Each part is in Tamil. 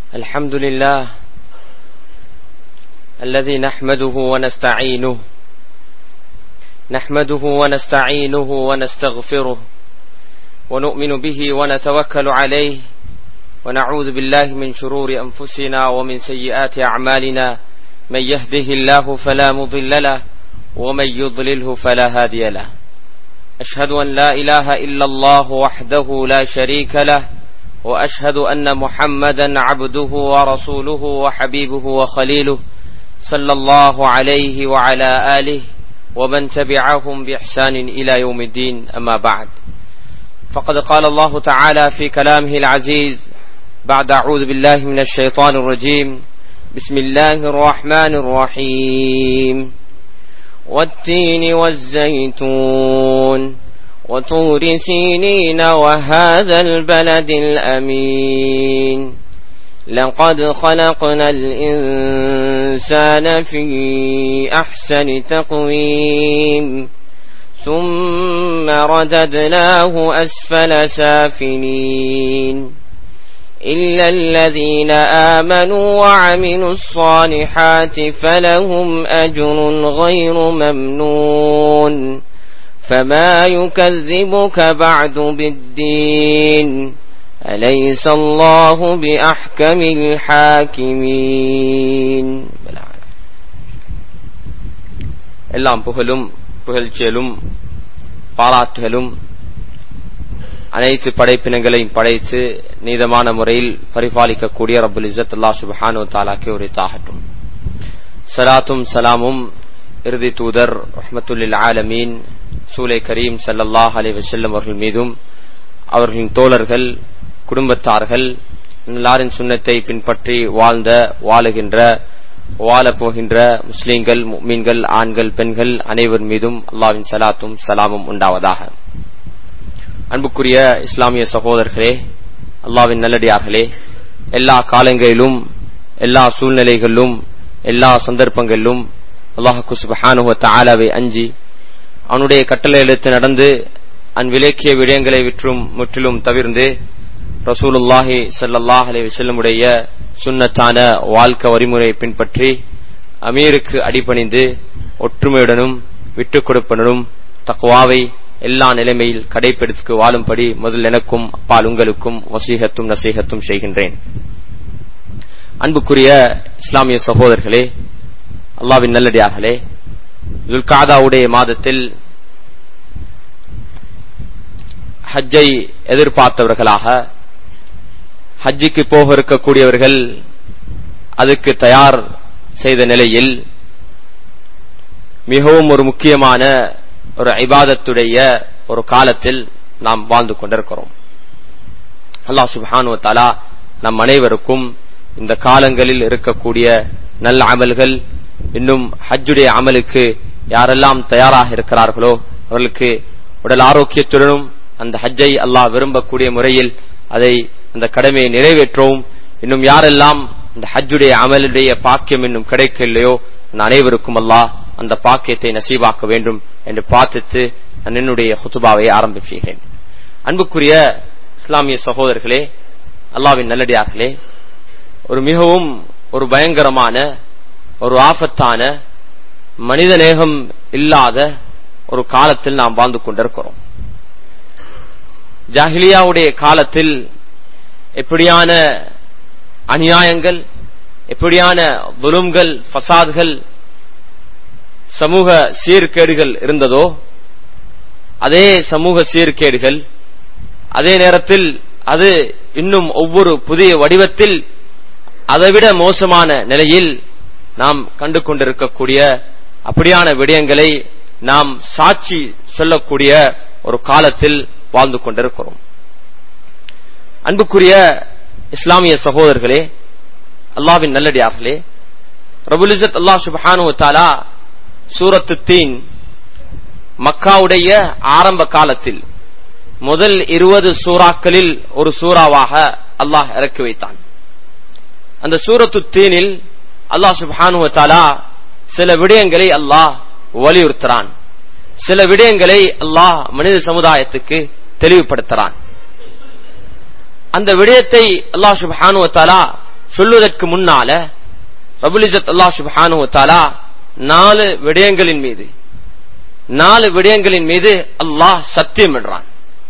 الحمد لله الذي نحمده ونستعينه نحمده ونستعينه ونستغفره ونؤمن به ونتوكل عليه ونعوذ بالله من شرور انفسنا ومن سيئات اعمالنا من يهده الله فلا مضل له ومن يضلله فلا هادي له اشهد ان لا اله الا الله وحده لا شريك له واشهد ان محمدا عبده ورسوله وحبيبه وخليله صلى الله عليه وعلى اله ومن تبعهم باحسان الى يوم الدين اما بعد فقد قال الله تعالى في كلامه العزيز بعد اعوذ بالله من الشيطان الرجيم بسم الله الرحمن الرحيم والتين والزيتون وطور سينين وهذا البلد الامين لقد خلقنا الانسان في احسن تقويم ثم رددناه اسفل سافلين الا الذين امنوا وعملوا الصالحات فلهم اجر غير ممنون فما يكذبك بعد بالدين اليس الله باحكم الحاكمين எல்லாம் புகழும் புகழ்ச்சியலும் பாராட்டுகளும் அனைத்து படைப்பினங்களையும் படைத்து நீதமான முறையில் பரிபாலிக்கக்கூடிய ரபுல் இசத் அல்லா சுபஹானு தாலாக்கு உரித்தாகட்டும் சலாத்தும் சலாமும் இறுதி தூதர் ரஹமத்துல்லில் ஆலமீன் சூலை கரீம் சல்லல்லாஹ் அலி வசல்லம் அவர்கள் மீதும் அவர்களின் தோழர்கள் குடும்பத்தார்கள் எல்லாரின் சுண்ணத்தை பின்பற்றி வாழ்ந்த வாழுகின்ற வாழப் போகின்ற முஸ்லீம்கள் மீன்கள் ஆண்கள் பெண்கள் அனைவர் மீதும் அல்லாவின் சலாத்தும் சலாமும் உண்டாவதாக அன்புக்குரிய இஸ்லாமிய சகோதரர்களே அல்லாவின் நல்லடியார்களே எல்லா காலங்களிலும் எல்லா சூழ்நிலைகளிலும் எல்லா சந்தர்ப்பங்களிலும் அல்லாஹு சுபஹானுவ தாலாவை அஞ்சி அவனுடைய கட்டளை எழுத்து நடந்து அன் விலக்கிய விடயங்களை விற்றும் முற்றிலும் தவிர்ந்து ரசூலுல்லாஹி சல்லாஹ் அலி வசல்லமுடைய சுன்னத்தான வாழ்க்கை வழிமுறையை பின்பற்றி அமீருக்கு அடிபணிந்து ஒற்றுமையுடனும் விட்டுக் கொடுப்பனும் தக்குவாவை எல்லா நிலைமையில் கடைப்பிடித்து வாழும்படி முதல் எனக்கும் அப்பால் உங்களுக்கும் வசீகத்தும் நசீகத்தும் செய்கின்றேன் அன்புக்குரிய இஸ்லாமிய சகோதரர்களே அல்லாவின் நல்லடியார்களே துல்காதாவுடைய மாதத்தில் ஹஜ்ஜை எதிர்பார்த்தவர்களாக ஹஜ்ஜிக்கு போக இருக்கக்கூடியவர்கள் அதுக்கு தயார் செய்த நிலையில் மிகவும் ஒரு முக்கியமான ஒரு ஐபாதத்துடைய ஒரு காலத்தில் நாம் வாழ்ந்து கொண்டிருக்கிறோம் அல்லாஹ் சுபானு தாலா நம் அனைவருக்கும் இந்த காலங்களில் இருக்கக்கூடிய நல்ல அமல்கள் இன்னும் ஹஜ்ஜுடைய அமலுக்கு யாரெல்லாம் தயாராக இருக்கிறார்களோ அவர்களுக்கு உடல் ஆரோக்கியத்துடனும் அந்த ஹஜ்ஜை அல்லாஹ் விரும்பக்கூடிய முறையில் அதை அந்த கடமையை நிறைவேற்றவும் இன்னும் யாரெல்லாம் இந்த ஹஜ்ஜுடைய அமலுடைய பாக்கியம் இன்னும் கிடைக்கலையோ அந்த அனைவருக்கும் அல்லாஹ் அந்த பாக்கியத்தை நசீபாக்க வேண்டும் என்று பார்த்துட்டு நான் என்னுடைய ஹுத்துபாவை ஆரம்பிக்கிறேன் அன்புக்குரிய இஸ்லாமிய சகோதரர்களே அல்லாவின் நல்லடியார்களே ஒரு மிகவும் ஒரு பயங்கரமான ஒரு ஆபத்தான மனித நேகம் இல்லாத ஒரு காலத்தில் நாம் வாழ்ந்து கொண்டிருக்கிறோம் ஜாஹிலியாவுடைய காலத்தில் எப்படியான அநியாயங்கள் எப்படியான துலும்கள் ஃபசாத்கள் சமூக சீர்கேடுகள் இருந்ததோ அதே சமூக சீர்கேடுகள் அதே நேரத்தில் அது இன்னும் ஒவ்வொரு புதிய வடிவத்தில் அதைவிட மோசமான நிலையில் நாம் கண்டு கொண்டிருக்கக்கூடிய அப்படியான விடயங்களை நாம் சாட்சி சொல்லக்கூடிய ஒரு காலத்தில் வாழ்ந்து கொண்டிருக்கிறோம் அன்புக்குரிய இஸ்லாமிய சகோதரர்களே அல்லாவின் நல்லடியார்களே ரபுலிசத் அல்லாஹ் சுபஹானு தாலா சூரத்து தீன் மக்காவுடைய ஆரம்ப காலத்தில் முதல் இருபது சூறாக்களில் ஒரு சூறாவாக அல்லாஹ் இறக்கி வைத்தான் அந்த சூரத்து தீனில் அல்லாஹ் சுபஹானு தாலா சில விடயங்களை அல்லாஹ் வலியுறுத்துறான் சில விடயங்களை அல்லாஹ் மனித சமுதாயத்துக்கு தெளிவுபடுத்துறான் அந்த விடயத்தை அல்லாஹ் சுப்ஹானு தாலா சொல்லுவதற்கு முன்னால ரபுலிசத் அல்லாஹ் சுப்ஹானு தாலா நாலு விடயங்களின் மீது நாலு விடயங்களின் மீது அல்லாஹ் சத்தியம் என்றான்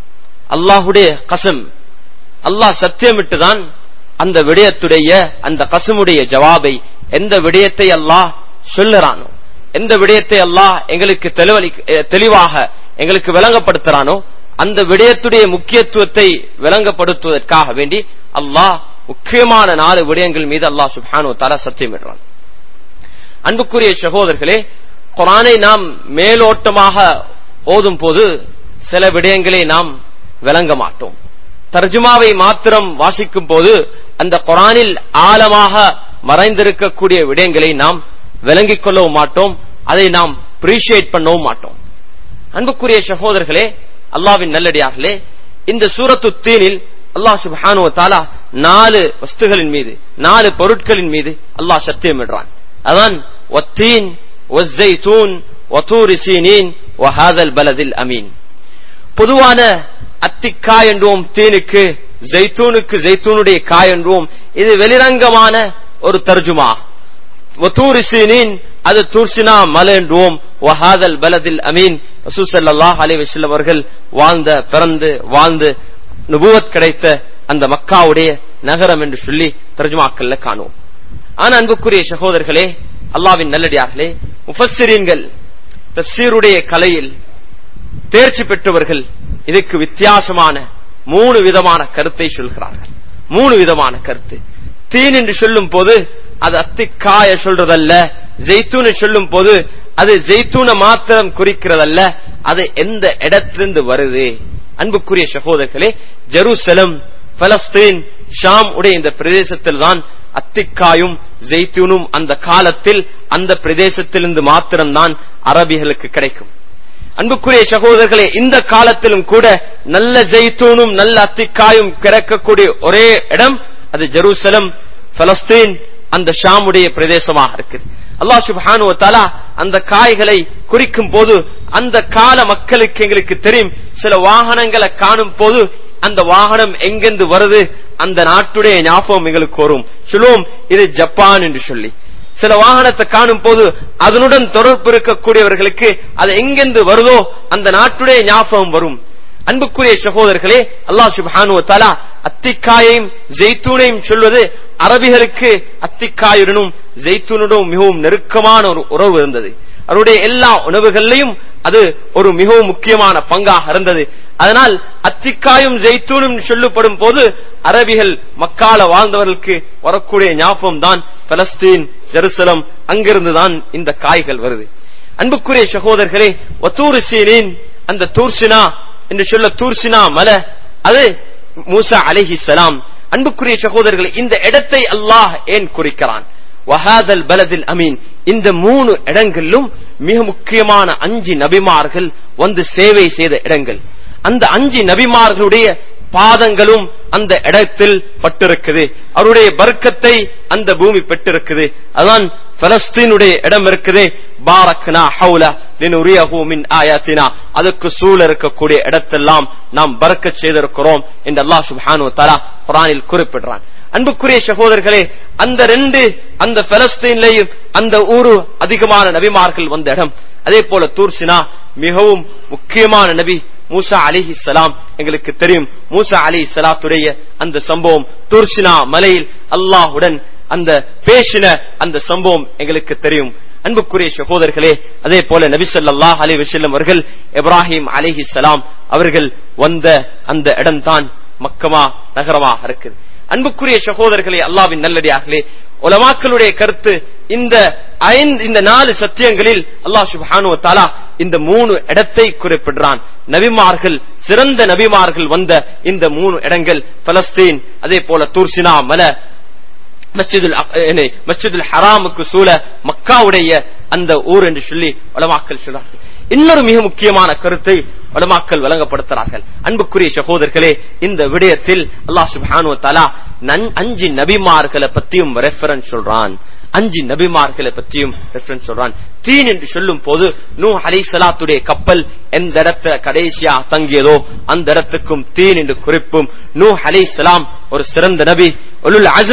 அல்லாஹுடைய கசம் அல்லாஹ் சத்தியமிட்டுதான் அந்த விடயத்துடைய அந்த கசமுடைய ஜவாபை எந்த விடயத்தை அல்லாஹ் சொல்லுறானோ எந்த விடயத்தை அல்லாஹ் எங்களுக்கு தெளிவளி தெளிவாக எங்களுக்கு விளங்கப்படுத்துறானோ அந்த விடயத்துடைய முக்கியத்துவத்தை விளங்கப்படுத்துவதற்காக வேண்டி அல்லாஹ் முக்கியமான நாலு விடயங்கள் மீது அல்லாஹ் சுப்ஹானு தாலா சத்தியமிடுறான் அன்புக்குரிய சகோதரர்களே குரானை நாம் மேலோட்டமாக ஓதும் போது சில விடயங்களை நாம் விளங்க மாட்டோம் தர்ஜுமாவை மாத்திரம் வாசிக்கும் போது அந்த குரானில் ஆழமாக மறைந்திருக்கக்கூடிய விடயங்களை நாம் விளங்கிக் கொள்ளவும் மாட்டோம் அதை நாம் அப்ரிஷியேட் பண்ணவும் மாட்டோம் அன்புக்குரிய சகோதரர்களே அல்லாவின் நல்லடியார்களே இந்த சூரத்து தீனில் அல்லாஹ் சுபானு தாலா நாலு வஸ்துகளின் மீது நாலு பொருட்களின் மீது அல்லாஹ் சத்தியம் என்றான் அதான் ஒத்தீன் ஒஸ்ஸைத்தூன் ஒத்தூரி சீனீன் ஒஹாதல் பலதில் அமீன் பொதுவான அத்திக்காய் என்றுவோம் தீனுக்கு ஜெய்தூனுக்கு ஜெய்தூனுடைய காய் என்றுவோம் இது வெளிரங்கமான ஒரு தர்ஜுமா ஒத்தூரி சீனின் அது தூர்சினா மலை என்றுவோம் வஹாதல் பலதில் அமீன் ரசூசல்லாஹ் அலி வசல்லம் அவர்கள் வாழ்ந்த பிறந்து வாழ்ந்து நுபுவத் கிடைத்த அந்த மக்காவுடைய நகரம் என்று சொல்லி தர்ஜுமாக்கள்ல காணுவோம் ஆனா அன்புக்குரிய சகோதரர்களே அல்லாவின் நல்லடியார்களே முஃபஸ்ஸிரீன்கள் தப்சீருடைய கலையில் தேர்ச்சி பெற்றவர்கள் இதுக்கு வித்தியாசமான மூணு விதமான கருத்தை சொல்கிறார்கள் மூணு விதமான கருத்து தீன் என்று சொல்லும் போது அது அத்திக்காய சொல்றதல்ல ஜெய்தூனை சொல்லும் போது அது ஜெய்தூனை மாத்திரம் குறிக்கிறதல்ல அது எந்த இடத்திலிருந்து வருது அன்புக்குரிய சகோதரர்களே ஜெருசலம் பலஸ்தீன் ஷாம் உடைய இந்த பிரதேசத்தில் தான் அத்திக்காயும் ஜெய்தூனும் அந்த காலத்தில் அந்த பிரதேசத்திலிருந்து மாத்திரம்தான் அரபிகளுக்கு கிடைக்கும் அன்புக்குரிய சகோதரர்களே இந்த காலத்திலும் கூட நல்ல ஜெய்தூனும் நல்ல அத்திக்காயும் கிடைக்கக்கூடிய ஒரே இடம் அது ஜெருசலம் பலஸ்தீன் அந்த ஷாமுடைய பிரதேசமாக இருக்குது அல்லாஹ் சுபானு தாலா அந்த காய்களை குறிக்கும் போது அந்த கால மக்களுக்கு எங்களுக்கு தெரியும் சில வாகனங்களை காணும் போது அந்த வாகனம் எங்கிருந்து வருது அந்த நாட்டுடைய ஞாபகம் எங்களுக்கு வரும் சொல்லுவோம் இது ஜப்பான் என்று சொல்லி சில வாகனத்தை காணும் போது அதனுடன் தொடர்பு இருக்கக்கூடியவர்களுக்கு அது எங்கிருந்து வருதோ அந்த நாட்டுடைய ஞாபகம் வரும் அன்புக்குரிய சகோதரர்களே அல்லாஹ் சுபானு தாலா அத்திக்காயையும் ஜெய்தூனையும் சொல்வது அரபிகளுக்கு அத்திக்காயுடனும் ஜெய்தூனுடன் மிகவும் நெருக்கமான ஒரு உறவு இருந்தது அவருடைய எல்லா உணவுகள்லையும் அது ஒரு மிகவும் முக்கியமான பங்காக இருந்தது அதனால் அத்திக்காயும் ஜெய்தூனும் சொல்லப்படும் போது அரபிகள் மக்கால வாழ்ந்தவர்களுக்கு வரக்கூடிய ஞாபகம் தான் பலஸ்தீன் ஜெருசலம் அங்கிருந்து தான் இந்த காய்கள் வருது அன்புக்குரிய சகோதரர்களே ஒத்தூர் சீனின் அந்த தூர்சினா என்று சொல்ல தூர்சினா மலை அது மூசா அலிஹி சலாம் அன்புக்குரிய சகோதரர்களே இந்த இடத்தை அல்லாஹ் ஏன் குறிக்கிறான் வஹாதல் பலதில் அமீன் இந்த மூணு இடங்களிலும் மிக முக்கியமான அஞ்சு நபிமார்கள் வந்து சேவை செய்த இடங்கள் அந்த அஞ்சு நபிமார்களுடைய பாதங்களும் அந்த இடத்தில் பட்டிருக்குது அவருடைய பர்க்கத்தை அந்த பூமி பெற்றிருக்குது அதான் பலஸ்தீனுடைய இடம் இருக்குது பாரக்னா ஹவுல லினுரியஹு மின் ஆயாத்தினா அதுக்கு சூழ இருக்கக்கூடிய இடத்தெல்லாம் நாம் பறக்க செய்திருக்கிறோம் என்று அல்லாஹ் சுப்ஹானு தஆலா குர்ஆனில் குறிப்பிடுறான் அன்புக்குரிய சகோதரர்களே அந்த ரெண்டு அந்த பலஸ்தீன்லையும் அந்த ஊரு அதிகமான நபிமார்கள் வந்த இடம் அதே போல தூர்சினா மிகவும் முக்கியமான நபி மூசா அலிஹி சலாம் எங்களுக்கு தெரியும் மூசா அலி சலாத்துடைய அந்த சம்பவம் தூர்சினா மலையில் அல்லாஹுடன் அந்த பேசின அந்த சம்பவம் எங்களுக்கு தெரியும் அன்புக்குரிய சகோதரர்களே அதே போல நபி சொல்லாஹ் அலி வசல்லம் அவர்கள் இப்ராஹிம் அலிஹி சலாம் அவர்கள் வந்த அந்த இடம்தான் மக்கமா நகரமாக இருக்குது அன்புக்குரிய சகோதரர்களே அல்லாவின் நல்லடியார்களே உலமாக்களுடைய கருத்து இந்த ஐந்து இந்த நாலு சத்தியங்களில் அல்லாஹ் சுபானு தாலா இந்த மூணு இடத்தை குறிப்பிடுறான் நபிமார்கள் சிறந்த நபிமார்கள் வந்த இந்த மூணு இடங்கள் பலஸ்தீன் அதே போல தூர்சினா மல மஸ்ஜிதுல் மஸ்ஜிதுல் ஹராமுக்கு சூழ மக்காவுடைய அந்த ஊர் என்று சொல்லி உலமாக்கள் சொல்றார்கள் இன்னொரு மிக முக்கியமான கருத்தை உலமாக்கள் வழங்கப்படுத்துறார்கள் அன்புக்குரிய சகோதரர்களே இந்த விடயத்தில் அல்லாஹ் சுபானு தாலா அஞ்சு நபிமார்களை பத்தியும் ரெஃபரன்ஸ் சொல்றான் அஞ்சு நபிமார்களை பற்றியும் ரெஃபரன்ஸ் சொல்றான் தீன் என்று சொல்லும் போது நூ அலை சலாத்துடைய கப்பல் எந்த இடத்துல கடைசியா தங்கியதோ அந்த இடத்துக்கும் தீன் என்று குறிப்பும் நூ அலை சலாம் ஒரு சிறந்த நபி ஒலுல் அசும்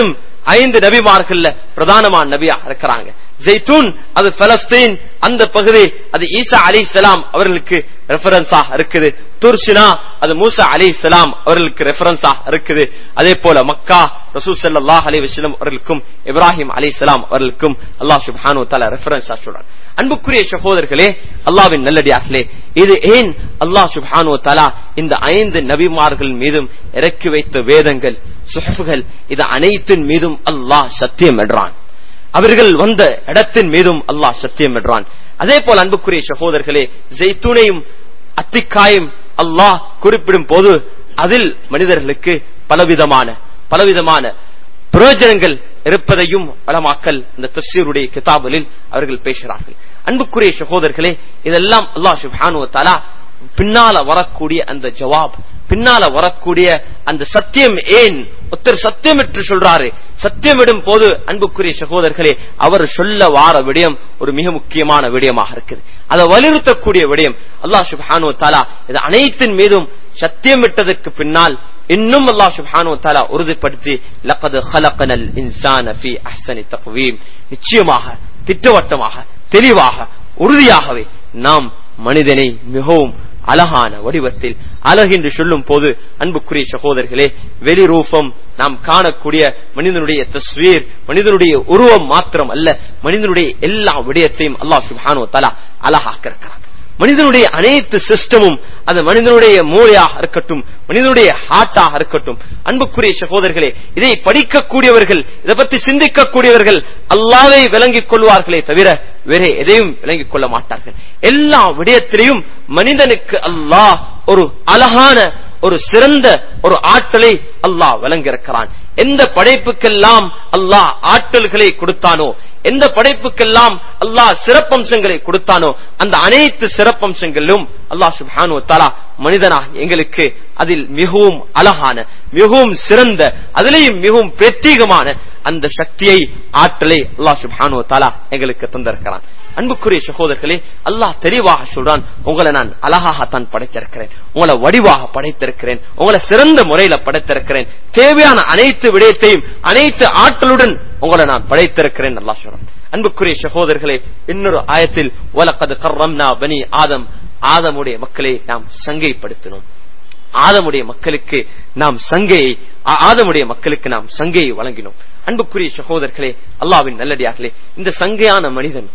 ஐந்து நபிமார்கள்ல பிரதானமான நபியா இருக்கிறாங்க ஜெய்தூன் அது பலஸ்தீன் அந்த பகுதி அது ஈசா அலி சலாம் அவர்களுக்கு ரெஃபரன்ஸா இருக்குது துர்சினா அது மூசா அலி சலாம் அவர்களுக்கு ரெஃபரன்ஸா இருக்குது அதே போல மக்கா ரசூல் ஸல்லல்லாஹு அலைஹி வஸல்லம் அவர்களுக்கும் இப்ராஹிம் அலி சலாம் அவர்களுக்கும் அல்லாஹ் சுப்ஹானஹு வ தஆலா ரெஃபரன்ஸா சொல்றான் அன்புக்குரிய சகோதரர்களே அல்லாவின் நல்லடியார்களே இது ஏன் அல்லாஹ் சுப்ஹானஹு வ தஆலா இந்த ஐந்து நபிமார்கள் மீதும் இறக்கி வைத்த வேதங்கள் சுஹஃபுகள் இது அனைத்தின் மீதும் அல்லாஹ் சத்தியம் என்றான் அவர்கள் வந்த இடத்தின் மீதும் அல்லாஹ் சத்தியம் என்றான் அதே போல அன்புக்குரிய சகோதரர்களே ஜெய்தூனையும் அத்திக்காயும் அல்லாஹ் குறிப்பிடும் போது அதில் மனிதர்களுக்கு பலவிதமான பலவிதமான பிரயோஜனங்கள் இருப்பதையும் வளமாக்கல் இந்த தப்சீருடைய கிதாபலில் அவர்கள் பேசுகிறார்கள் அன்புக்குரிய சகோதரர்களே இதெல்லாம் அல்லாஹ் சுப்ஹானு வ தஆலா பின்னால வரக்கூடிய அந்த ஜவாப் பின்னால வரக்கூடிய அந்த சத்தியம் ஏன் ஒருத்தர் சத்தியம் என்று சொல்றாரு சத்தியமிடும் போது அன்புக்குரிய சகோதரர்களே அவர் சொல்ல வார விடயம் ஒரு மிக முக்கியமான விடயமாக இருக்குது அதை வலியுறுத்தக்கூடிய விடயம் அல்லாஹ் சுப்ஹானு வ தஆலா இது அனைத்தின் மீதும் சத்தியமிட்டதற்கு பின்னால் இன்னும் அல்லாஹ் சுப்ஹானு வ தஆலா உறுதிப்படுத்தி லக்கது ஹலகனல் இன்சான ஃபீ அஹ்சனி தக்வீம் நிச்சயமாக திட்டவட்டமாக தெளிவாக உறுதியாகவே நாம் மனிதனை மிகவும் அழகான வடிவத்தில் அழகென்று சொல்லும் போது அன்புக்குரிய சகோதரர்களே வெளிரூபம் நாம் காணக்கூடிய மனிதனுடைய தஸ்வீர் மனிதனுடைய உருவம் மாத்திரம் அல்ல மனிதனுடைய எல்லா விடயத்தையும் அல்லாஹ் சுப்ஹானு தலா அழகாக்க இருக்கிறான் மனிதனுடைய அனைத்து சிஸ்டமும் அது மனிதனுடைய மூளையாக இருக்கட்டும் மனிதனுடைய ஹார்ட்டாக இருக்கட்டும் அன்புக்குரிய சகோதரர்களே இதை படிக்கக்கூடியவர்கள் இதை பற்றி சிந்திக்கக்கூடியவர்கள் அல்லாவை விளங்கிக் கொள்வார்களே தவிர வேற எதையும் விளங்கிக் கொள்ள மாட்டார்கள் எல்லா விடயத்திலையும் மனிதனுக்கு அல்லாஹ் ஒரு அழகான ஒரு சிறந்த ஒரு ஆற்றலை அல்லாஹ் வழங்கியிருக்கிறான் எந்த படைப்புக்கெல்லாம் அல்லாஹ் ஆற்றல்களை கொடுத்தானோ எந்த படைப்புக்கெல்லாம் அல்லாஹ் சிறப்பம்சங்களை கொடுத்தானோ அந்த அனைத்து சிறப்பம்சங்களிலும் அல்லாஹ் சுப்ஹானு தாலா மனிதனாக எங்களுக்கு அதில் மிகவும் அழகான மிகவும் சிறந்த அதிலேயும் மிகவும் பிரத்யேகமான அந்த சக்தியை ஆற்றலை அல்லாஹ் சுப்ஹானு தாலா எங்களுக்கு தந்திருக்கிறான் அன்புக்குரிய சகோதரர்களே அல்லாஹ் தெளிவாக சொல்றான் உங்களை நான் அழகாகத்தான் படைத்திருக்கிறேன் உங்களை வடிவாக படைத்திருக்கிறேன் உங்களை சிறந்த முறையில படைத்திருக்கிறேன் தேவையான அனைத்து விடயத்தையும் அனைத்து ஆற்றலுடன் உங்களை நான் படைத்திருக்கிறேன் அல்லாஹ் சொல்றான் அன்புக்குரிய சகோதரர்களே இன்னொரு ஆயத்தில் வலக்கது கர்ரம்னா பனி ஆதம் ஆதமுடைய மக்களை நாம் சங்கைப்படுத்தினோம் ஆதமுடைய மக்களுக்கு நாம் சங்கையை ஆ- ஆதமுடைய மக்களுக்கு நாம் சங்கையை வழங்கினோம் அன்புக்குரிய சகோதரர்களே அல்லாவின் நல்லடியார்களே இந்த சங்கையான மனிதன்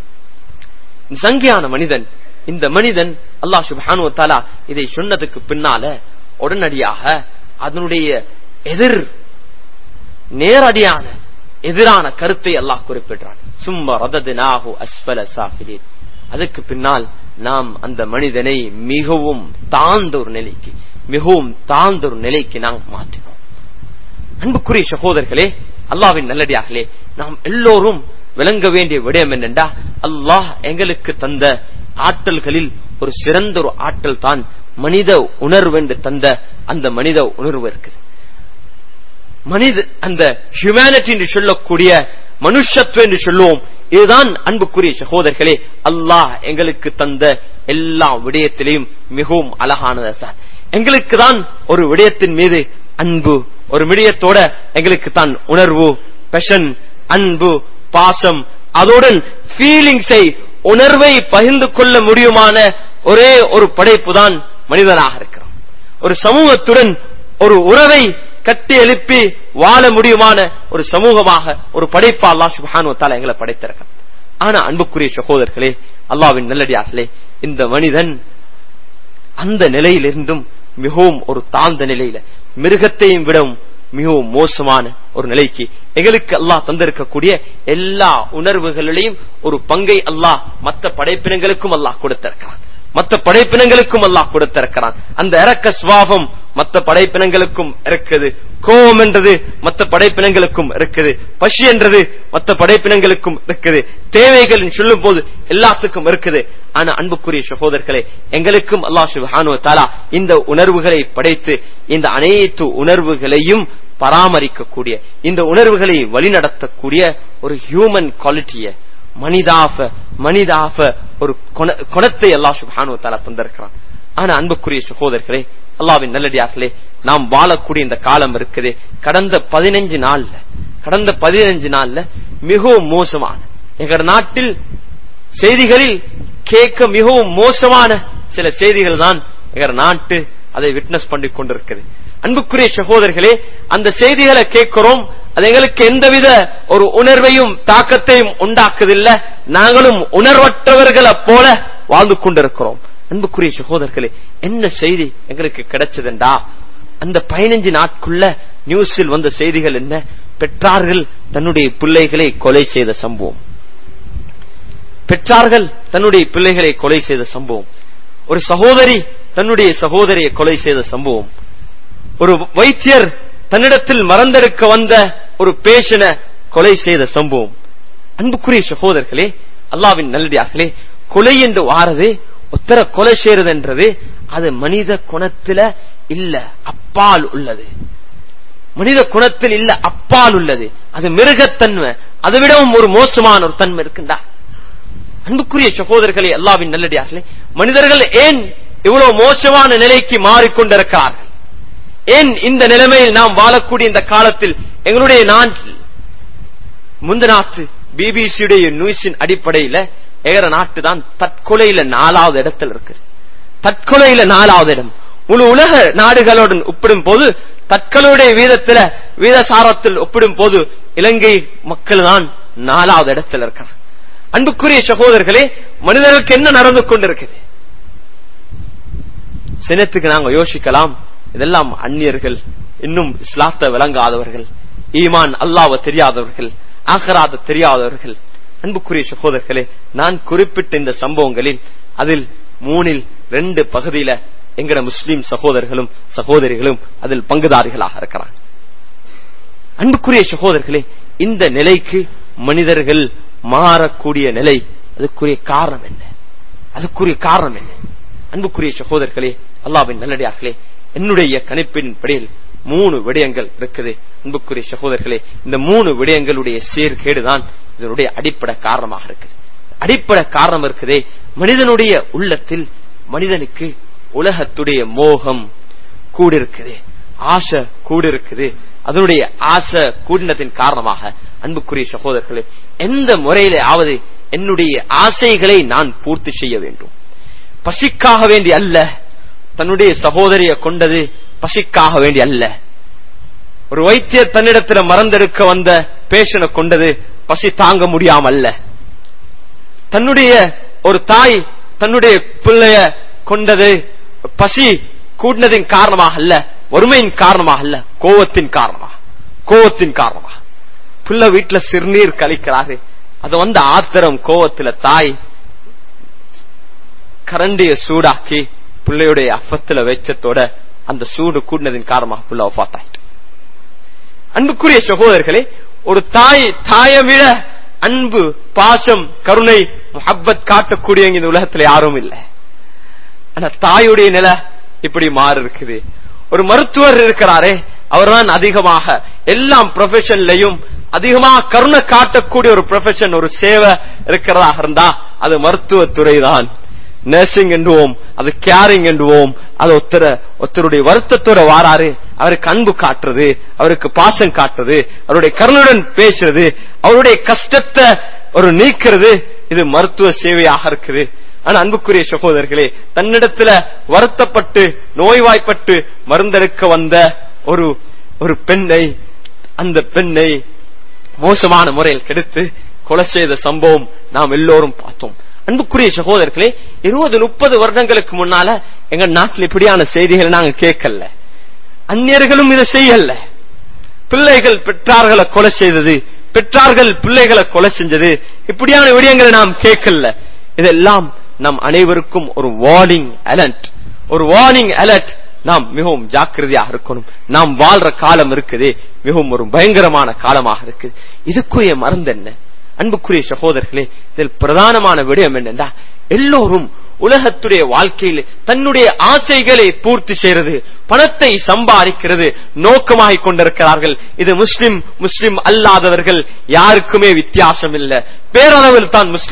இந்த சங்கையான மனிதன் இந்த மனிதன் அல்லாஹ் சுப்ஹானு வ தஆலா இதை சொன்னதுக்கு பின்னால உடனடியாக அதனுடைய எதிர் நேரடியான எதிரான கருத்தை அல்லாஹ் குறிப்பிடுறான் சும்மா ரததினாஹு அஸ்ஃபல சாஃபிலீன் அதுக்கு பின்னால் நாம் அந்த மனிதனை மிகவும் தாழ்ந்த ஒரு நிலைக்கு மிகவும் தாழ்ந்த ஒரு நிலைக்கு நாம் மாற்றினோம் அன்புக்குரிய சகோதரர்களே அல்லாவின் நல்லடியார்களே நாம் எல்லோரும் விளங்க வேண்டிய விடயம் என்னென்றா அல்லாஹ் எங்களுக்கு தந்த ஆற்றல்களில் ஒரு சிறந்த ஒரு ஆற்றல் தான் மனித உணர்வு என்று தந்த அந்த மனித உணர்வு இருக்குது மனித அந்த ஹியூமனிட்டி என்று சொல்லக்கூடிய மனுஷத்துவம் என்று சொல்லுவோம் இதுதான் அன்புக்குரிய சகோதரர்களே அல்லாஹ் எங்களுக்கு தந்த எல்லா விடயத்திலையும் மிகவும் அழகானது தான் எங்களுக்கு தான் ஒரு விடயத்தின் மீது அன்பு ஒரு விடயத்தோட எங்களுக்கு தான் உணர்வு பெஷன் அன்பு பாசம் அதோடன் ஃபீலிங்ஸை உணர்வை பகிர்ந்து கொள்ள முடியுமான ஒரே ஒரு படைப்பு தான் மனிதனாக இருக்கிறோம் ஒரு சமூகத்துடன் ஒரு உறவை கட்டி எழுப்பி வாழ முடியுமான ஒரு சமூகமாக ஒரு படைப்பா அல்லாஹ் சுப்ஹானு வ தஆலா எங்களை படைத்திருக்கிறான் ஆனா அன்புக்குரிய சகோதரர்களே அல்லாஹ்வின் நல்லடியார்களே இந்த மனிதன் அந்த நிலையிலிருந்தும் மிகவும் ஒரு தாழ்ந்த நிலையில மிருகத்தையும் விடவும் மிகவும் மோசமான ஒரு நிலைக்கு எங்களுக்கு அல்லாஹ் தந்திருக்கக்கூடிய எல்லா உணர்வுகளிலையும் ஒரு பங்கை அல்லாஹ் மற்ற படைப்பினங்களுக்கும் அல்லாஹ் கொடுத்திருக்கிறான் மற்ற படைப்பினங்களுக்கும் அல்லாஹ் கொடுத்திருக்கிறான் அந்த இறக்க சுவாபம் மற்ற படைப்பினங்களுக்கும் இருக்குது கோபம் என்றது மற்ற படைப்பினங்களுக்கும் இருக்குது பசி என்றது மற்ற படைப்பினங்களுக்கும் இருக்குது தேவைகள் சொல்லும் போது எல்லாத்துக்கும் இருக்குது ஆனா அன்புக்குரிய சகோதரர்களே எங்களுக்கும் அல்லாஹ் சுப்ஹானு வ தஆலா இந்த உணர்வுகளை படைத்து இந்த அனைத்து உணர்வுகளையும் பராமரிக்கக்கூடிய இந்த உணர்வுகளை வழிநடத்தக்கூடிய ஒரு ஹியூமன் குவாலிட்டிய மனிதாஃப மனிதாஃப ஒரு குண- குணத்தை அல்லாஹ் சுப்ஹானு வ தஆலா தந்திருக்கிறான் ஆனா அன்புக்குரிய சகோதரர்களே அல்லாவின் நல்லடியார்களே நாம் வாழக்கூடிய இந்த காலம் இருக்குது கடந்த பதினஞ்சு நாள்ல கடந்த பதினஞ்சு நாள்ல மிகவும் மோசமான எங்க நாட்டில் செய்திகளில் கேட்க மிகவும் மோசமான சில செய்திகள் தான் எங்க நாட்டு அதை விட்னஸ் பண்ணி கொண்டிருக்கிறது அன்புக்குரிய சகோதரர்களே அந்த செய்திகளை கேட்கிறோம் அது எங்களுக்கு எந்தவித ஒரு உணர்வையும் தாக்கத்தையும் உண்டாக்குதில்லை நாங்களும் உணர்வற்றவர்களை போல வாழ்ந்து கொண்டிருக்கிறோம் அன்புக்குரிய சகோதரர்களே என்ன செய்தி எங்களுக்கு கிடைச்சதுண்டா அந்த பதினஞ்சு நாட்குள்ள நியூஸில் வந்த செய்திகள் என்ன பெற்றார்கள் தன்னுடைய பிள்ளைகளை கொலை செய்த சம்பவம் பெற்றார்கள் தன்னுடைய பிள்ளைகளை கொலை செய்த சம்பவம் ஒரு சகோதரி தன்னுடைய சகோதரியை கொலை செய்த சம்பவம் ஒரு வைத்தியர் தன்னிடத்தில் மறந்தெடுக்க வந்த ஒரு பேஷன கொலை செய்த சம்பவம் அன்புக்குரிய சகோதரர்களே அல்லாவின் நல்லடியார்களே கொலை என்று வாரது ஒத்தர கொலை செய்யறது என்றது அது மனித குணத்துல இல்ல அப்பால் உள்ளது மனித குணத்தில் இல்ல அப்பால் உள்ளது அது மிருகத்தன்மை அதை விடவும் ஒரு மோசமான ஒரு தன்மை இருக்கின்றா அன்புக்குரிய சகோதரர்களே அல்லாவின் நல்லடியார்களே மனிதர்கள் ஏன் இவ்வளவு மோசமான நிலைக்கு மாறிக்கொண்டிருக்கிறார்கள் ஏன் இந்த நிலைமையில் நாம் வாழக்கூடிய இந்த காலத்தில் எங்களுடைய நாட்டில் முந்தநாத்து பிபிசியுடைய நியூஸின் அடிப்படையில எகர நாட்டு தான் தற்கொலையில நாலாவது இடத்தில் இருக்கு தற்கொலையில நாலாவது இடம் முழு உலக நாடுகளுடன் ஒப்பிடும் போது தற்கொலையுடைய வீதத்துல வீதசாரத்தில் ஒப்பிடும் போது இலங்கை மக்கள் தான் நாலாவது இடத்தில் இருக்கிறார் அன்புக்குரிய சகோதரர்களே மனிதர்களுக்கு என்ன நடந்து கொண்டிருக்குது சினத்துக்கு நாங்க யோசிக்கலாம் இதெல்லாம் அந்நியர்கள் இன்னும் இஸ்லாத்தை விளங்காதவர்கள் ஈமான் அல்லாவ தெரியாதவர்கள் ஆகராத தெரியாதவர்கள் அன்புக்குரிய சகோதரர்களே நான் குறிப்பிட்ட இந்த சம்பவங்களில் அதில் மூணில் ரெண்டு பகுதியில எங்கட முஸ்லிம் சகோதரர்களும் சகோதரிகளும் அதில் பங்குதாரிகளாக இருக்கிறாங்க அன்புக்குரிய சகோதரர்களே இந்த நிலைக்கு மனிதர்கள் மாறக்கூடிய நிலை அதுக்குரிய காரணம் என்ன அதுக்குரிய காரணம் என்ன அன்புக்குரிய சகோதரர்களே அல்லாவின் நல்லடியார்களே என்னுடைய கணிப்பின் படியில் மூணு விடயங்கள் இருக்குது அன்புக்குரிய சகோதரர்களே இந்த மூணு விடயங்களுடைய சீர்கேடுதான் இதனுடைய அடிப்படை காரணமாக இருக்குது அடிப்படை காரணம் இருக்குதே மனிதனுடைய உள்ளத்தில் மனிதனுக்கு உலகத்துடைய மோகம் கூடிருக்குது ஆசை கூடிருக்குது அதனுடைய ஆசை கூடினத்தின் காரணமாக அன்புக்குரிய சகோதரர்களே எந்த முறையில ஆவது என்னுடைய ஆசைகளை நான் பூர்த்தி செய்ய வேண்டும் பசிக்காக வேண்டி அல்ல தன்னுடைய சகோதரிய கொண்டது பசிக்காக வேண்டி அல்ல ஒரு வைத்தியர் தன்னிடத்துல மறந்தெடுக்க வந்த பேஷனை கொண்டது பசி தாங்க முடியாம அல்ல தன்னுடைய ஒரு தாய் தன்னுடைய பிள்ளைய கொண்டது பசி கூடினதின் காரணமாக அல்ல வறுமையின் காரணமாக அல்ல கோவத்தின் காரணமாக கோவத்தின் காரணமாக பிள்ளை வீட்டுல சிறுநீர் கழிக்கிறாரு அது வந்து ஆத்திரம் கோவத்துல தாய் கரண்டிய சூடாக்கி பிள்ளையுடைய அப்பத்துல வெச்சத்தோட அந்த சூடு கூடினதின் காரணமாக பிள்ளை ஒஃபாத்தாயிட்டு அன்புக்குரிய சகோதரர்களே ஒரு தாய் தாயை விட அன்பு பாசம் கருணை முஹப்பத் காட்டக்கூடிய இந்த உலகத்துல யாரும் இல்லை ஆனா தாயுடைய நிலை இப்படி மாறி இருக்குது ஒரு மருத்துவர் இருக்கிறாரே அவர்தான் அதிகமாக எல்லாம் ப்ரொஃபஷன்லயும் அதிகமாக கருணை காட்டக்கூடிய ஒரு ப்ரொஃபஷன் ஒரு சேவை இருக்கிறதாக இருந்தா அது மருத்துவத்துறை தான் நர்சிங் என்றுவோம் அது கேரிங் என்றுவோம் அது ஒருத்தர ஒருத்தருடைய வருத்தத்தோட வாராரு அவருக்கு அன்பு காட்டுறது அவருக்கு பாசம் காட்டுறது அவருடைய கருணுடன் பேசுறது அவருடைய கஷ்டத்தை ஒரு நீக்கிறது இது மருத்துவ சேவையாக இருக்குது ஆனா அன்புக்குரிய சகோதரர்களே தன்னிடத்துல வருத்தப்பட்டு நோய்வாய்ப்பட்டு மருந்தெடுக்க வந்த ஒரு ஒரு பெண்ணை அந்த பெண்ணை மோசமான முறையில் கெடுத்து கொலை செய்த சம்பவம் நாம் எல்லோரும் பார்த்தோம் அன்புக்குரிய சகோதரர்களே இருபது முப்பது வருடங்களுக்கு முன்னால எங்க நாட்டில் இப்படியான செய்திகளை நாங்க கேட்கல அந்நியர்களும் இதை செய்யல பிள்ளைகள் பெற்றார்களை கொலை செய்தது பெற்றார்கள் பிள்ளைகளை கொலை செஞ்சது இப்படியான விடயங்களை நாம் கேட்கல இதெல்லாம் நம் அனைவருக்கும் ஒரு வார்னிங் அலர்ட் ஒரு வார்னிங் அலர்ட் நாம் மிகவும் ஜாக்கிரதையாக இருக்கணும் நாம் வாழ்ற காலம் இருக்குது மிகவும் ஒரு பயங்கரமான காலமாக இருக்குது இதுக்குரிய மருந்து என்ன அன்புக்குரிய சகோதரர்களே இதில் பிரதானமான விடயம் என்னென்றா எல்லோரும் உலகத்துடைய வாழ்க்கையில் தன்னுடைய ஆசைகளை பூர்த்தி செய்யறது பணத்தை சம்பாதிக்கிறது நோக்கமாக கொண்டிருக்கிறார்கள் இது முஸ்லிம் முஸ்லிம் அல்லாதவர்கள் யாருக்குமே வித்தியாசம் இல்ல பேரளவில் தான் முஸ்லிம்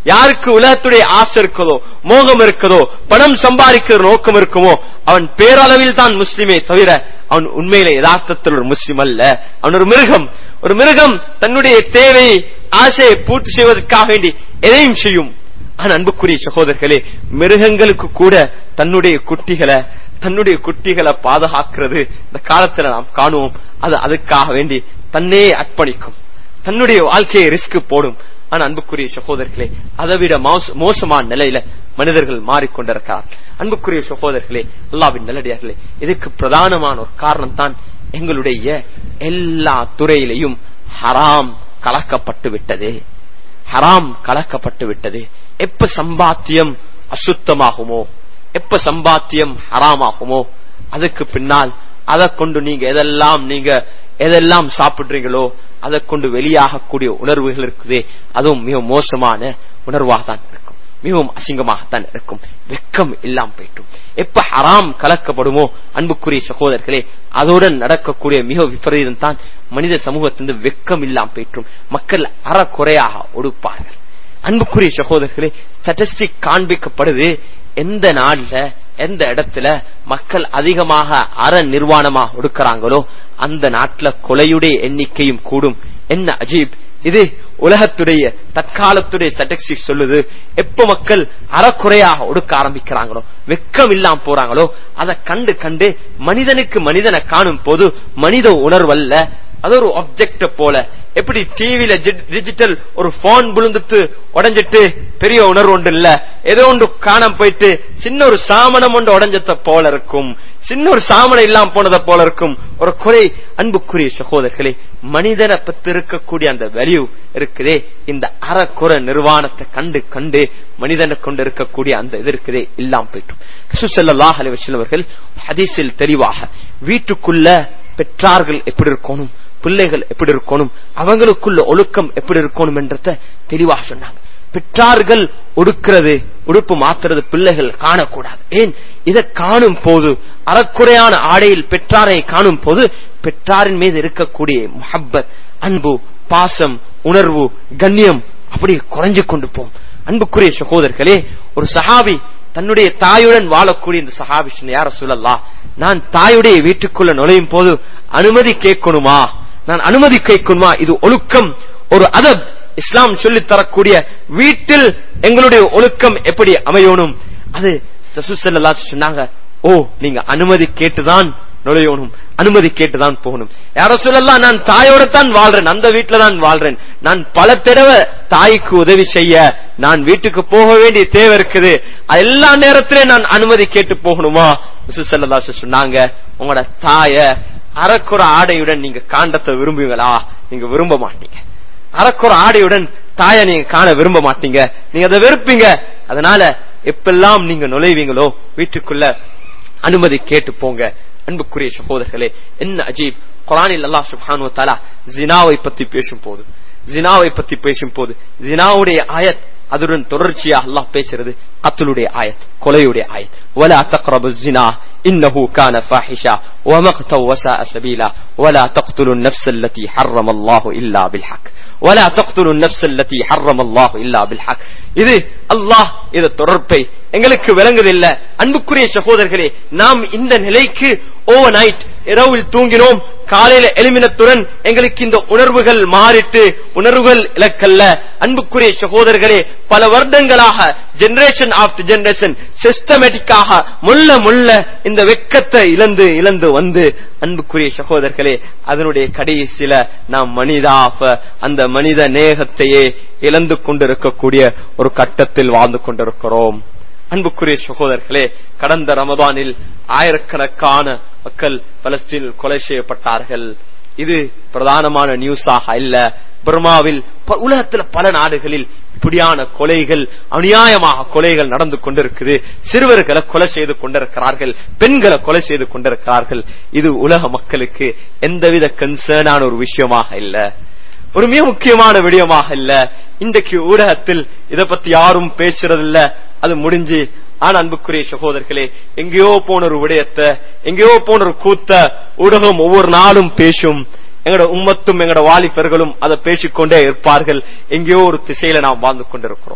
யாருக்கு உலகத்துடைய ஆசை இருக்குதோ மோகம் இருக்குதோ பணம் சம்பாதிக்கிற நோக்கம் இருக்குமோ அவன் பேரளவில் தான் முஸ்லிமே தவிர அவன் உண்மையில யதார்த்தத்தில் ஒரு முஸ்லிம் அல்ல அவன் ஒரு மிருகம் ஒரு மிருகம் தன்னுடைய தேவையை ஆசையை பூர்த்தி செய்வதற்காக வேண்டி எதையும் செய்யும் ஆனா அன்புக்குரிய சகோதரர்களே மிருகங்களுக்கு கூட தன்னுடைய குட்டிகளை தன்னுடைய குட்டிகளை பாதுகாக்கிறது இந்த காலத்துல நாம் காணுவோம் அது அதுக்காக வேண்டி தன்னே அர்ப்பணிக்கும் தன்னுடைய வாழ்க்கையை ரிஸ்க் போடும் ஆனா அன்புக்குரிய சகோதரர்களே அதை விட மோச- மோசமான நிலையில மனிதர்கள் மாறிக்கொண்டிருக்கிறார் அன்புக்குரிய சகோதரர்களே அல்லாவின் நல்லடியார்களே இதுக்கு பிரதானமான ஒரு காரணம் தான் எங்களுடைய எல்லா துறையிலையும் ஹராம் கலக்கப்பட்டு விட்டது ஹராம் கலக்கப்பட்டு விட்டது எப்ப சம்பாத்தியம் அசுத்தமாகுமோ எப்ப சம்பாத்தியம் ஹராமாகுமோ அதுக்கு பின்னால் அதை கொண்டு நீங்க எதெல்லாம் நீங்க எதெல்லாம் சாப்பிடுறீங்களோ அதை கொண்டு வெளியாகக்கூடிய உணர்வுகள் இருக்குதே அதுவும் மிக மோசமான உணர்வாக தான் இருக்கும் மிகவும் அசிங்கமாகத்தான் இருக்கும் வெக்கம் இல்லாம போயிட்டும் எப்ப ஹராம் கலக்கப்படுமோ அன்புக்குரிய சகோதரர்களே அதோடன் நடக்கக்கூடிய மிக விபரீதம் தான் மனித சமூகத்திலிருந்து வெக்கம் இல்லாம போயிட்டும் மக்கள் அறக்குறையாக ஒடுப்பார்கள் அன்புக்குரிய சகோதரர்களே ஸ்டாட்டிஸ்டிக் காண்பிக்கப்படுது எந்த நாள்ல எந்த இடத்துல மக்கள் அதிகமாக அற நிர்வாணமாக ஒடுக்கிறாங்களோ அந்த நாட்டுல கொலையுடைய எண்ணிக்கையும் கூடும் என்ன அஜீப் இது உலகத்துடைய தற்காலத்துடைய ஸ்டாட்டிஸ்டிக்ஸ் சொல்லுது எப்ப மக்கள் அறக்குறையாக ஒடுக்க ஆரம்பிக்கிறாங்களோ வெக்கம் இல்லாம போறாங்களோ அதை கண்டு கண்டு மனிதனுக்கு மனிதனை காணும் போது மனித உணர்வல்ல அது ஒரு ஆப்ஜெக்ட போல எப்படி டிவில டிஜிட்டல் ஒரு போன் விழுந்துட்டு உடைஞ்சிட்டு பெரிய உணர்வு ஒன்று இல்ல ஏதோ ஒன்று காணாம போயிட்டு சின்ன ஒரு சாமனம் ஒன்று உடைஞ்சத போல இருக்கும் சின்ன ஒரு சாமனம் இல்லாம போனத போல இருக்கும் ஒரு குறை அன்புக்குரிய சகோதரர்களே மனிதனை பத்தி இருக்கக்கூடிய அந்த வேல்யூ இருக்குதே இந்த அறக்குறை நிர்வாணத்தை கண்டு கண்டு மனிதனை கொண்டு இருக்கக்கூடிய அந்த இது இருக்குதே இல்லாம போயிட்டும் சுசல்லாஹ் அலிவசல் அவர்கள் ஹதீஸில் தெளிவாக வீட்டுக்குள்ள பெற்றார்கள் எப்படி இருக்கணும் பிள்ளைகள் எப்படி இருக்கணும் அவங்களுக்குள்ள ஒழுக்கம் எப்படி இருக்கணும் என்றத தெளிவாக சொன்னாங்க பெற்றார்கள் ஒடுக்கிறது உடுப்பு மாத்துறது பிள்ளைகள் காணக்கூடாது ஏன் இதை காணும் போது அறக்குறையான ஆடையில் பெற்றாரை காணும் போது பெற்றாரின் மீது இருக்கக்கூடிய முஹப்பத் அன்பு பாசம் உணர்வு கண்ணியம் அப்படி குறைஞ்சு கொண்டு போம் அன்புக்குரிய சகோதரர்களே ஒரு சஹாபி தன்னுடைய தாயுடன் வாழக்கூடிய இந்த சஹாபி சொன்ன, யார சொல்லலா நான் தாயுடைய வீட்டுக்குள்ள நுழையும் போது அனுமதி கேட்கணுமா நான் அனுமதி கேட்கணுமா இது ஒழுக்கம் ஒரு அதப் இஸ்லாம் சொல்லித் தரக்கூடிய வீட்டில் எங்களுடைய ஒழுக்கம் எப்படி அமையணும் அது ரசூலுல்லாஹி ஸல்லல்லாஹு சொன்னாங்க ஓ நீங்க அனுமதி கேட்டுதான் நுழையணும் அனுமதி கேட்டுதான் போகணும் யாரோ சொல்லலாம் நான் தாயோட தான் வாழ்றேன் அந்த வீட்டுல தான் வாழ்றேன் நான் பல தடவை தாய்க்கு உதவி செய்ய நான் வீட்டுக்கு போக வேண்டிய தேவை இருக்குது அது எல்லா நேரத்திலும் நான் அனுமதி கேட்டு போகணுமா ரசூலுல்லாஹி சொன்னாங்க உங்களோட தாய அறக்குற ஆடையுடன் நீங்க காண்டத்தை விரும்புவீங்களா நீங்க விரும்ப மாட்டீங்க அறக்குற ஆடையுடன் தாய நீங்க காண விரும்ப மாட்டீங்க நீங்க அதை வெறுப்பீங்க அதனால எப்பெல்லாம் நீங்க நுழைவீங்களோ வீட்டுக்குள்ள அனுமதி கேட்டு போங்க அன்புக்குரிய சகோதரர்களே என்ன அஜீப் குரானில் அல்லாஹ் சுப்ஹானு தஆலா ஜினாவை பத்தி பேசும் போது ஜினாவை பத்தி பேசும் போது ஜினாவுடைய ஆயத் அதுடன் தொடர்ச்சியாக அல்லாஹ் பேசுறது கத்தலுடைய ஆயத் கொலையுடைய ஆயத் ولا تقربوا الزنا انه كان فاحشا ومقتا وساء سبيلا ولا تقتلوا النفس التي حرم الله الا بالحق ولا تقتلوا النفس التي حرم الله الا بالحق இது அல்லாஹ் இது தொடர்பை எங்களுக்கு விளங்குதில்ல அன்புக்குரிய சகோதரர்களே நாம் இந்த நிலைக்கு ஓவர் நைட் இரவில் தூங்கினோம் காலையில எலுமினத்துடன் எங்களுக்கு இந்த உணர்வுகள் மாறிட்டு உணர்வுகள் இலக்கல்ல அன்புக்குரிய சகோதரர்களே பல வருடங்களாக ஜெனரேஷன் ஆஃப்டர் ஜெனரேஷன் சிஸ்டமேட்டிக்காக முள்ள முள்ள இந்த வெக்கத்தை இழந்து இழந்து வந்து அன்புக்குரிய சகோதரர்களே அதனுடைய கடைசியில நாம் மனிதாப அந்த மனித நேகத்தையே இழந்து கொண்டிருக்கக்கூடிய ஒரு கட்டத்தில் வாழ்ந்து கொண்டிருக்கிறோம் அன்புக்குரிய சகோதரர்களே கடந்த ரமதானில் ஆயிரக்கணக்கான மக்கள் பலஸ்தீனில் கொலை செய்யப்பட்டார்கள் இது பிரதானமான நியூஸாக இல்ல பர்மாவில் ப- உலகத்துல பல நாடுகளில் இப்படியான கொலைகள் அநியாயமாக கொலைகள் நடந்து கொண்டிருக்குது சிறுவர்களை கொலை செய்து கொண்டிருக்கிறார்கள் பெண்களை கொலை செய்து கொண்டிருக்கிறார்கள் இது உலக மக்களுக்கு எந்தவித கன்சர்னான ஒரு விஷயமாக இல்ல ஒரு மிக முக்கியமான விடயமாக இல்ல இன்றைக்கு ஊடகத்தில் இத பத்தி யாரும் பேசுறதில்ல அது முடிஞ்சு ஆனா அன்புக்குரிய சகோதரர்களே எங்கேயோ போன ஒரு விடயத்தை எங்கேயோ போன ஒரு கூத்த ஊடகம் ஒவ்வொரு நாளும் பேசும் எங்கட உம்மத்தும் எங்கட வாலிபர்களும் அதை பேசிக்கொண்டே இருப்பார்கள் எங்கேயோ ஒரு திசையில நாம் வாழ்ந்து கொண்டிருக்கிறோம்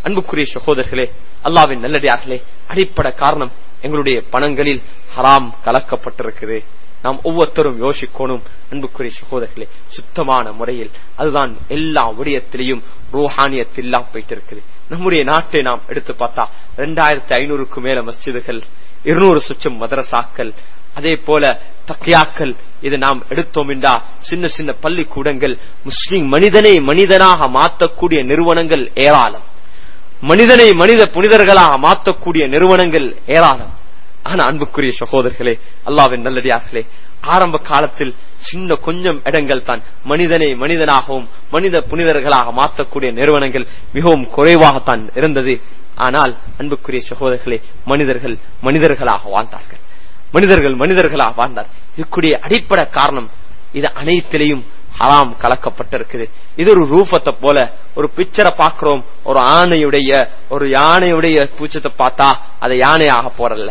அன்புக்குரிய சகோதரர்களே அல்லாவின் நல்லடியார்களே அடிப்படை காரணம் எங்களுடைய பணங்களில் ஹராம் கலக்கப்பட்டிருக்குது நாம் ஒவ்வொருத்தரும் யோசிக்கணும் அன்புக்குரிய சகோதரர்களே சுத்தமான முறையில் அதுதான் எல்லா விடயத்திலையும் ரூஹானியத்தில்லாம் போயிட்டு இருக்குது நம்முடைய நாட்டை நாம் எடுத்து பார்த்தா ரெண்டாயிரத்தி ஐநூறுக்கும் மேல மஸ்ஜிதுகள் இருநூறு சுச்சம் மதரசாக்கள் அதே போல தக்கியாக்கள் இது நாம் எடுத்தோம் என்றா சின்ன சின்ன பள்ளிக்கூடங்கள் முஸ்லிம் மனிதனை மனிதனாக மாற்றக்கூடிய நிறுவனங்கள் ஏராளம் மனிதனை மனித புனிதர்களாக மாற்றக்கூடிய நிறுவனங்கள் ஏராளம் ஆனா அன்புக்குரிய சகோதரர்களே அல்லாவின் நல்லடியார்களே ஆரம்ப காலத்தில் சின்ன கொஞ்சம் இடங்கள் தான் மனிதனை மனிதனாகவும் மனித புனிதர்களாக மாற்றக்கூடிய நிறுவனங்கள் மிகவும் குறைவாகத்தான் இருந்தது ஆனால் அன்புக்குரிய சகோதரர்களே மனிதர்கள் மனிதர்களாக வாழ்ந்தார்கள் மனிதர்கள் மனிதர்களாக வாழ்ந்தார் இதுக்குரிய அடிப்படை காரணம் இது அனைத்திலையும் ஹராம் கலக்கப்பட்டிருக்குது இது ஒரு ரூபத்தை போல ஒரு பிக்சரை பார்க்கிறோம் ஒரு ஆணையுடைய ஒரு யானையுடைய பூச்சத்தை பார்த்தா அது யானையாக போறல்ல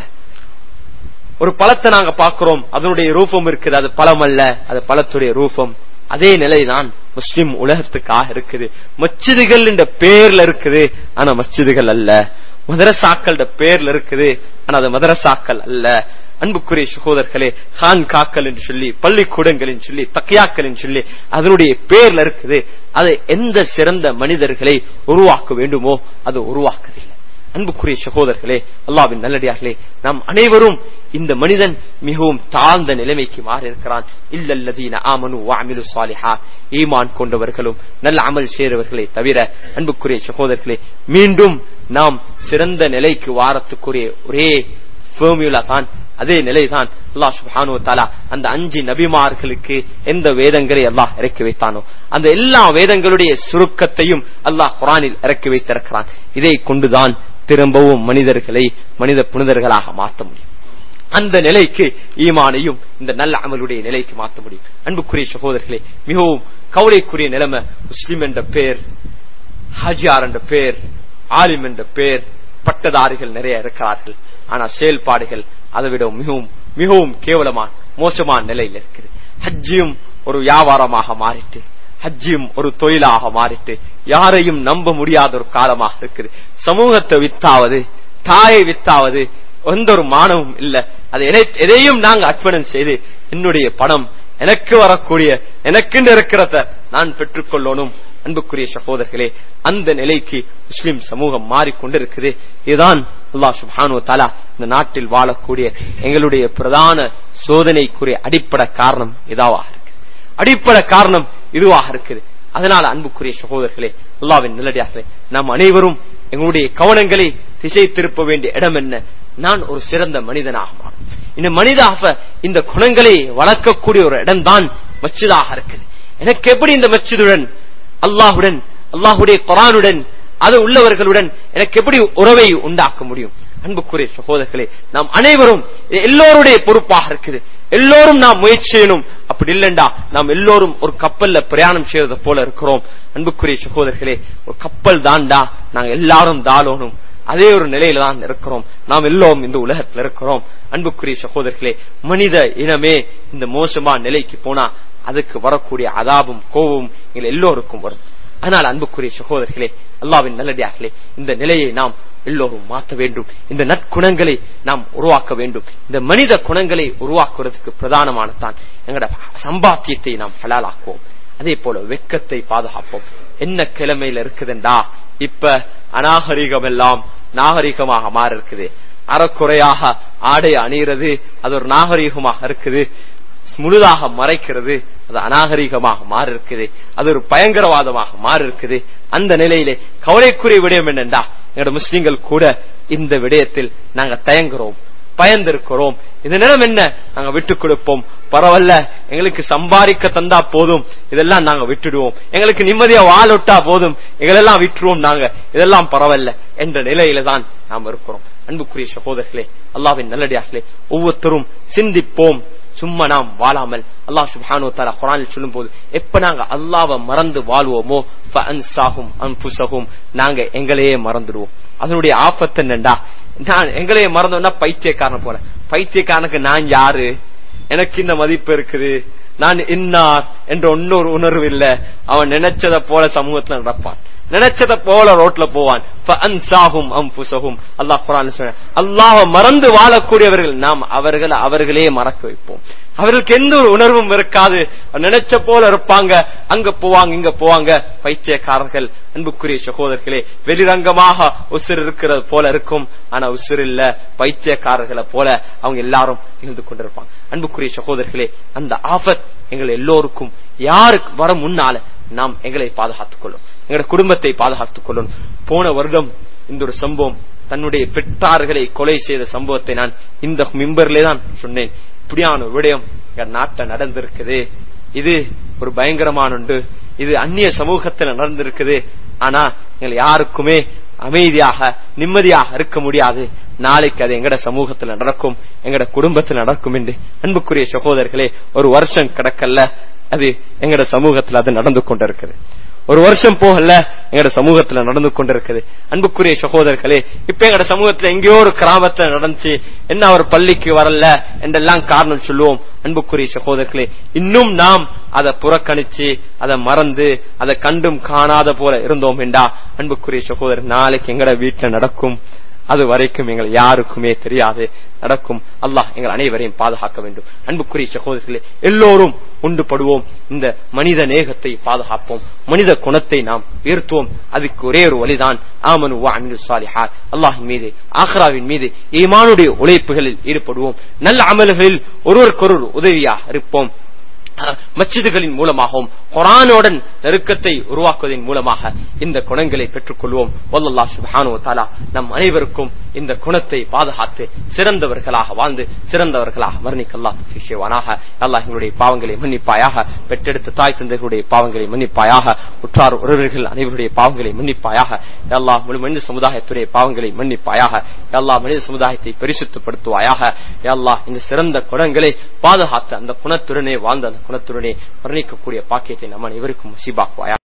ஒரு பழத்தை நாங்க பார்க்கிறோம் அதனுடைய ரூபம் இருக்குது அது பழம் அல்ல அது பழத்துடைய ரூபம் அதே நிலைதான் முஸ்லிம் உலகத்துக்காக இருக்குது மஸ்ஜிதுகள் என்ற பேர்ல இருக்குது ஆனா மஸ்ஜிதுகள் அல்ல மதரசாக்கள் பேர்ல இருக்குது ஆனா அது மதரசாக்கள் அல்ல அன்புக்குரிய சகோதரர்களே ஹான் காக்கள் என்று சொல்லி பள்ளிக்கூடங்கள் சொல்லி தக்கியாக்கள் சொல்லி அதனுடைய பேர்ல இருக்குது அதை எந்த சிறந்த மனிதர்களை உருவாக்க வேண்டுமோ அது உருவாக்குதில்லை அன்புக்குரிய சகோதரர்களே அல்லாவின் நல்லடியார்களே நாம் அனைவரும் இந்த மனிதன் மிகவும் தாழ்ந்த நிலைமைக்கு மாறி இருக்கிறான் இல்லல்லதீன ஆமனு வாமிலு சாலிஹா ஈமான் கொண்டவர்களும் நல்ல அமல் செய்றவர்களை தவிர அன்புக்குரிய சகோதரர்களே மீண்டும் நாம் சிறந்த நிலைக்கு வாரத்துக்குரிய ஒரே ஃபேமியுலா தான் அதே நிலைதான் அல்லாஹ் சுபானு தாலா அந்த அஞ்சு நபிமார்களுக்கு எந்த வேதங்களை அல்லாஹ் இறக்கி வைத்தானோ அந்த எல்லா வேதங்களுடைய சுருக்கத்தையும் அல்லாஹ் குரானில் இறக்கி வைத்திருக்கிறான் இதை கொண்டுதான் திரும்பவும் மனிதர்களை மனித புனிதர்களாக மாற்ற முடியும் அந்த நிலைக்கு ஈமானையும் இந்த நல்ல அமலுடைய நிலைக்கு மாற்ற முடியும் அன்புக்குரிய சகோதரர்களே மிகவும் கவலைக்குரிய நிலைமை முஸ்லிம் என்ற பேர் ஹாஜியார் என்ற பேர் ஆலிம் என்ற பேர் பட்டதாரிகள் நிறைய இருக்கிறார்கள் ஆனா செயல்பாடுகள் அதை விட மிகவும் மிகவும் கேவலமான மோசமான நிலையில் இருக்குது ஹஜ்ஜியும் ஒரு வியாபாரமாக மாறிட்டு ஹஜ்ஜியும் ஒரு தொழிலாக மாறிட்டு யாரையும் நம்ப முடியாத ஒரு காலமாக இருக்குது சமூகத்தை வித்தாவது தாயை வித்தாவது எந்த ஒரு மானமும் இல்ல அது எதையும் நாங்க அர்ப்பணம் செய்து என்னுடைய பணம் எனக்கு வரக்கூடிய எனக்குன்னு இருக்கிறத நான் பெற்றுக்கொள்ளணும் அன்புக்குரிய சகோதரர்களே அந்த நிலைக்கு முஸ்லிம் சமூகம் மாறிக்கொண்டிருக்குது இதுதான் அல்லா சுபானு தாலா இந்த நாட்டில் வாழக்கூடிய எங்களுடைய பிரதான சோதனைக்குரிய அடிப்படை காரணம் இதாவாக இருக்கு அடிப்படை காரணம் இதுவாக இருக்குது அதனால அன்புக்குரிய சகோதரர்களே அல்லாவின் நல்லடியார்களே நாம் அனைவரும் எங்களுடைய கவனங்களை திசை திருப்ப வேண்டிய இடம் என்ன நான் ஒரு சிறந்த மனிதனாக மாறும் இந்த மனிதாக இந்த குணங்களை வளர்க்கக்கூடிய ஒரு இடம்தான் மஸ்ஜிதாக இருக்குது எனக்கு எப்படி இந்த மஸ்ஜிதுடன் அல்லாஹுடன் அல்லாஹுடைய குரானுடன் அது உள்ளவர்களுடன் எனக்கு எப்படி உறவை உண்டாக்க முடியும் அன்புக்குரிய சகோதரர்களே நாம் அனைவரும் எல்லோருடைய பொறுப்பாக இருக்குது எல்லோரும் நாம் முயற்சி செய்யணும் அப்படி இல்லைண்டா நாம் எல்லோரும் ஒரு கப்பல்ல பிரயாணம் செய்யறது போல இருக்கிறோம் அன்புக்குரிய சகோதரர்களே ஒரு கப்பல் தான்டா நாங்க எல்லாரும் தாளோனும் அதே ஒரு நிலையில தான் இருக்கிறோம் நாம் எல்லோரும் இந்த உலகத்தில் இருக்கிறோம் அன்புக்குரிய சகோதரர்களே மனித இனமே இந்த மோசமான நிலைக்கு போனா அதுக்கு வரக்கூடிய அதாபும் கோபமும் எங்கள் எல்லோருக்கும் வரும் ஆனால் அன்புக்குரிய சகோதரர்களே அல்லாவின் நல்லடியார்களே இந்த நிலையை நாம் எல்லோரும் மாற்ற வேண்டும் இந்த நற்குணங்களை நாம் உருவாக்க வேண்டும் இந்த மனித குணங்களை உருவாக்குவதற்கு பிரதானமானதான் எங்களோட சம்பாத்தியத்தை நாம் ஹலாலாக்குவோம் அதே போல வெக்கத்தை பாதுகாப்போம் என்ன கிழமையில இருக்குதுண்டா இப்ப அநாகரிகம் எல்லாம் நாகரிகமாக மாற இருக்குது அறக்குறையாக ஆடை அணிகிறது அது ஒரு நாகரிகமாக இருக்குது முழுதாக மறைக்கிறது அது அநாகரிகமாக மாறி இருக்குது அது ஒரு பயங்கரவாதமாக மாறி இருக்குது அந்த நிலையிலே கவலைக்குரிய விடயம் என்னண்டா எங்களோட முஸ்லிம்கள் கூட இந்த விடயத்தில் நாங்க தயங்குறோம் பயந்திருக்கிறோம் இந்த நிலம் என்ன நாங்க விட்டுக் கொடுப்போம் பரவாயில்ல எங்களுக்கு சம்பாதிக்க தந்தா போதும் இதெல்லாம் நாங்க விட்டுடுவோம் எங்களுக்கு நிம்மதியா வாழொட்டா போதும் எங்களெல்லாம் விட்டுருவோம் நாங்க இதெல்லாம் பரவாயில்ல என்ற நிலையில தான் நாம் இருக்கிறோம் அன்புக்குரிய சகோதரர்களே அல்லாவின் நல்லடியார்களே ஒவ்வொருத்தரும் சிந்திப்போம் சும்மா நாம் வாழாமல் அல்லாஹ் சுபானு தாலா குரானில் சொல்லும் போது எப்ப நாங்க அல்லாவை மறந்து வாழ்வோமோ அன்சாகும் அன்புசகும் நாங்க எங்களையே மறந்துடுவோம் அதனுடைய ஆபத்து என்னண்டா நான் எங்களையே மறந்தோம்னா பைத்தியக்காரன் போல பைத்தியக்காரனுக்கு நான் யாரு எனக்கு இந்த மதிப்பு இருக்குது நான் இன்னார் என்ற இன்னொரு உணர்வு இல்ல அவன் நினைச்சத போல சமூகத்துல நடப்பான் நினைச்சத போல ரோட்ல போவான் ஃபஅன்சாஹும் அன்ஃபுஸஹும் அல்லாஹ் குர்ஆன்ல சொல்றான் அல்லாஹ்வை மறந்து வாழக்கூடியவர்கள் நாம் அவர்களை அவர்களே மறக்க வைப்போம் அவர்களுக்கு எந்த ஒரு உணர்வும் இருக்காது நினைச்ச போல இருப்பாங்க அங்க போவாங்க இங்க போவாங்க பைத்தியக்காரர்கள் அன்புக்குரிய சகோதரர்களே வெளிரங்கமாக உசிர் இருக்கிறது போல இருக்கும் ஆனா உசிர் இல்ல பைத்தியக்காரர்களை போல அவங்க எல்லாரும் இருந்து கொண்டிருப்பாங்க அன்புக்குரிய சகோதரர்களே அந்த ஆபத் எங்கள் எல்லோருக்கும் யாருக்கு வர முன்னால நாம் எங்களை பாதுகாத்துக் கொள்ளும் எங்களோட குடும்பத்தை பாதுகாத்துக் கொள்ளணும் போன வருடம் இந்த ஒரு சம்பவம் தன்னுடைய பெற்றார்களை கொலை செய்த சம்பவத்தை நான் இந்த மிம்பர்லே தான் சொன்னேன் இப்படியான ஒரு விடயம் எங்க நாட்டில் நடந்திருக்குது இது ஒரு பயங்கரமான உண்டு இது அந்நிய சமூகத்தில் நடந்திருக்குது ஆனா எங்கள் யாருக்குமே அமைதியாக நிம்மதியாக இருக்க முடியாது நாளைக்கு அது எங்கட சமூகத்தில் நடக்கும் எங்கட குடும்பத்தில் நடக்கும் என்று அன்புக்குரிய சகோதரர்களே ஒரு வருஷம் கிடக்கல்ல அது எங்கட சமூகத்தில் அது நடந்து கொண்டிருக்குது ஒரு வருஷம் போகல எங்கட சமூகத்துல நடந்து கொண்டிருக்குது அன்புக்குரிய சகோதரர்களே இப்ப எங்கட சமூகத்துல எங்கேயோ ஒரு கிராமத்துல நடந்துச்சு என்ன அவர் பள்ளிக்கு வரல என்றெல்லாம் காரணம் சொல்லுவோம் அன்புக்குரிய சகோதரர்களே இன்னும் நாம் அதை புறக்கணிச்சு அதை மறந்து அதை கண்டும் காணாத போல இருந்தோம் என்றா அன்புக்குரிய சகோதரர் நாளைக்கு எங்கட வீட்டுல நடக்கும் அது வரைக்கும் எங்கள் யாருக்குமே தெரியாது நடக்கும் அல்லாஹ் எங்கள் அனைவரையும் பாதுகாக்க வேண்டும் அன்புக்குரிய சகோதரர்களே எல்லோரும் உண்டுபடுவோம் இந்த மனித நேகத்தை பாதுகாப்போம் மனித குணத்தை நாம் உயர்த்துவோம் அதுக்கு ஒரே ஒரு வழிதான் ஆமனு அமினு சாலிஹாத் அல்லாஹின் மீது ஆஹ்ராவின் மீது ஈமானுடைய உழைப்புகளில் ஈடுபடுவோம் நல்ல அமல்களில் ஒருவருக்கொருவர் உதவியாக இருப்போம் மஸ்ஜிதுகளின் மூலமாகவும் குரானுடன் நெருக்கத்தை உருவாக்குவதன் மூலமாக இந்த குணங்களை பெற்றுக்கொள்வோம் வல்லல்லா சுபானு தாலா நம் அனைவருக்கும் இந்த குணத்தை பாதுகாத்து சிறந்தவர்களாக வாழ்ந்து சிறந்தவர்களாக மரணிக்கல்லா விஷயவானாக அல்லாஹ் எங்களுடைய பாவங்களை மன்னிப்பாயாக பெற்றெடுத்த தாய் தந்தைகளுடைய பாவங்களை மன்னிப்பாயாக உற்றார் உறவர்கள் அனைவருடைய பாவங்களை மன்னிப்பாயாக எல்லா முழு மனித சமுதாயத்துடைய பாவங்களை மன்னிப்பாயாக எல்லா மனித சமுதாயத்தை பரிசுத்தப்படுத்துவாயாக எல்லா இந்த சிறந்த குணங்களை பாதுகாத்து அந்த குணத்துடனே வாழ்ந்த அந்த குணத்துடனே வர்ணிக்கக்கூடிய பாக்கியத்தை நம்ம அனைவருக்கும் நசீபாக்குவாயா